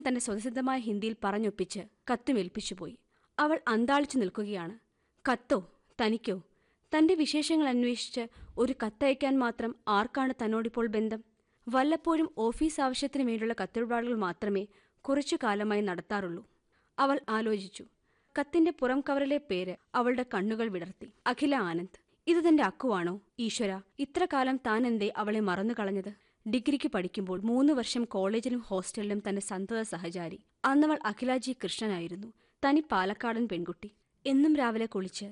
തന്റെ സ്വതസിദ്ധമായ ഹിന്ദിയിൽ പറഞ്ഞൊപ്പിച്ച് കത്തുമേൽപ്പിച്ചുപോയി അവൾ അന്താളിച്ചു നിൽക്കുകയാണ് കത്തോ തനിക്കോ തന്റെ വിശേഷങ്ങൾ അന്വേഷിച്ച് ഒരു കത്തയക്കാൻ മാത്രം ആർക്കാണ് തന്നോടിപ്പോൾ ബന്ധം വല്ലപ്പോഴും ഓഫീസ് ആവശ്യത്തിനു വേണ്ടിയുള്ള കത്തിടപാടുകൾ മാത്രമേ കുറച്ചു കാലമായി നടത്താറുള്ളൂ അവൾ ആലോചിച്ചു കത്തിന്റെ പുറം കവറിലെ പേര് അവളുടെ കണ്ണുകൾ വിടർത്തി അഖില ആനന്ദ് ഇത് തന്റെ അക്കുവാണോ ഈശ്വര ഇത്ര കാലം താൻ എന്തേ അവളെ മറന്നു കളഞ്ഞത് ഡിഗ്രിക്ക് പഠിക്കുമ്പോൾ മൂന്ന് വർഷം കോളേജിലും ഹോസ്റ്റലിലും തന്റെ സന്തത സഹചാരി അന്നവൾ അഖിലാജി കൃഷ്ണനായിരുന്നു തനി പാലക്കാടൻ പെൺകുട്ടി എന്നും രാവിലെ കുളിച്ച്